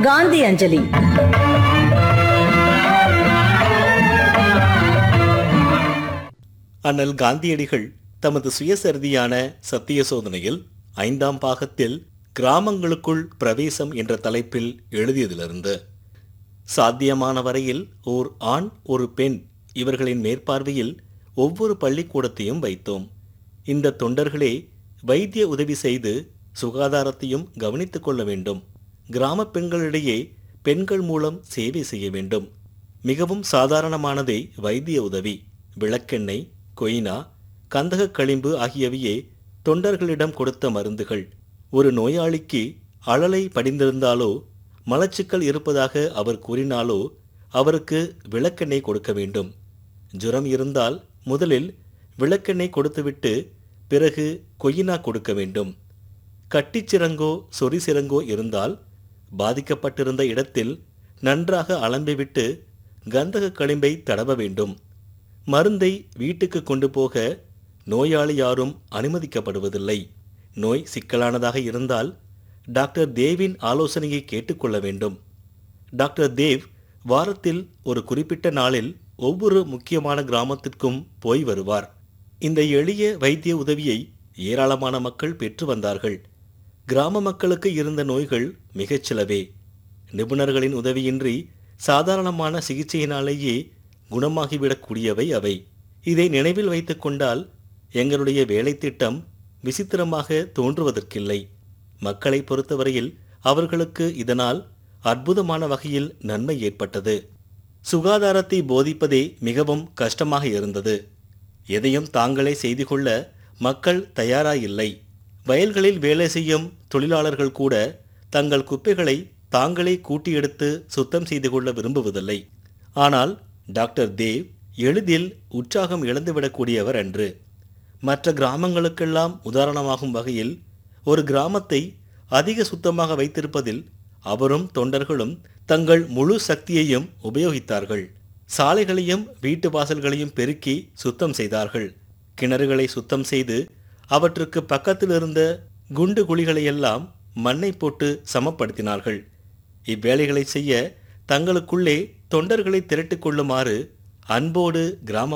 காந்தி அஞ்சலி அண்ணல் காந்தியடிகள் தமது சுயசரிதியான சத்திய சோதனையில் ஐந்தாம் பாகத்தில் கிராமங்களுக்குள் பிரவேசம் என்ற தலைப்பில் எழுதியதிலிருந்து சாத்தியமான வரையில் ஓர் ஆண் ஒரு பெண் இவர்களின் மேற்பார்வையில் ஒவ்வொரு பள்ளிக்கூடத்தையும் வைத்தோம் இந்த தொண்டர்களே வைத்திய உதவி செய்து சுகாதாரத்தையும் கவனித்துக் கொள்ள வேண்டும் கிராம பெண்களிடையே பெண்கள் மூலம் சேவை செய்ய வேண்டும் மிகவும் சாதாரணமானதே வைத்திய உதவி விளக்கெண்ணெய் கொய்னா கந்தகக் களிம்பு ஆகியவையே தொண்டர்களிடம் கொடுத்த மருந்துகள் ஒரு நோயாளிக்கு அழலை படிந்திருந்தாலோ மலச்சிக்கல் இருப்பதாக அவர் கூறினாலோ அவருக்கு விளக்கெண்ணெய் கொடுக்க வேண்டும் ஜுரம் இருந்தால் முதலில் விளக்கெண்ணெய் கொடுத்துவிட்டு பிறகு கொய்யினா கொடுக்க வேண்டும் கட்டிச்சிறங்கோ சொரிசிறங்கோ இருந்தால் பாதிக்கப்பட்டிருந்த இடத்தில் நன்றாக அலம்பிவிட்டு கந்தக களிம்பை தடவ வேண்டும் மருந்தை வீட்டுக்கு கொண்டு போக நோயாளி யாரும் அனுமதிக்கப்படுவதில்லை நோய் சிக்கலானதாக இருந்தால் டாக்டர் தேவின் ஆலோசனையை கேட்டுக்கொள்ள வேண்டும் டாக்டர் தேவ் வாரத்தில் ஒரு குறிப்பிட்ட நாளில் ஒவ்வொரு முக்கியமான கிராமத்திற்கும் போய் வருவார் இந்த எளிய வைத்திய உதவியை ஏராளமான மக்கள் பெற்று வந்தார்கள் கிராம மக்களுக்கு இருந்த நோய்கள் மிகச் சிலவே நிபுணர்களின் உதவியின்றி சாதாரணமான சிகிச்சையினாலேயே குணமாகிவிடக்கூடியவை அவை இதை நினைவில் வைத்துக் கொண்டால் எங்களுடைய வேலை திட்டம் விசித்திரமாக தோன்றுவதற்கில்லை மக்களை பொறுத்தவரையில் அவர்களுக்கு இதனால் அற்புதமான வகையில் நன்மை ஏற்பட்டது சுகாதாரத்தை போதிப்பதே மிகவும் கஷ்டமாக இருந்தது எதையும் தாங்களே செய்து கொள்ள மக்கள் தயாராயில்லை வயல்களில் வேலை செய்யும் தொழிலாளர்கள் கூட தங்கள் குப்பைகளை தாங்களே கூட்டி எடுத்து சுத்தம் செய்து கொள்ள விரும்புவதில்லை ஆனால் டாக்டர் தேவ் எளிதில் உற்சாகம் இழந்துவிடக்கூடியவர் அன்று மற்ற கிராமங்களுக்கெல்லாம் உதாரணமாகும் வகையில் ஒரு கிராமத்தை அதிக சுத்தமாக வைத்திருப்பதில் அவரும் தொண்டர்களும் தங்கள் முழு சக்தியையும் உபயோகித்தார்கள் சாலைகளையும் வீட்டு வாசல்களையும் பெருக்கி சுத்தம் செய்தார்கள் கிணறுகளை சுத்தம் செய்து அவற்றுக்கு பக்கத்தில் இருந்த குண்டு குழிகளையெல்லாம் மண்ணை போட்டு சமப்படுத்தினார்கள் இவ்வேலைகளை செய்ய தங்களுக்குள்ளே தொண்டர்களை திரட்டிக் கொள்ளுமாறு அன்போடு கிராம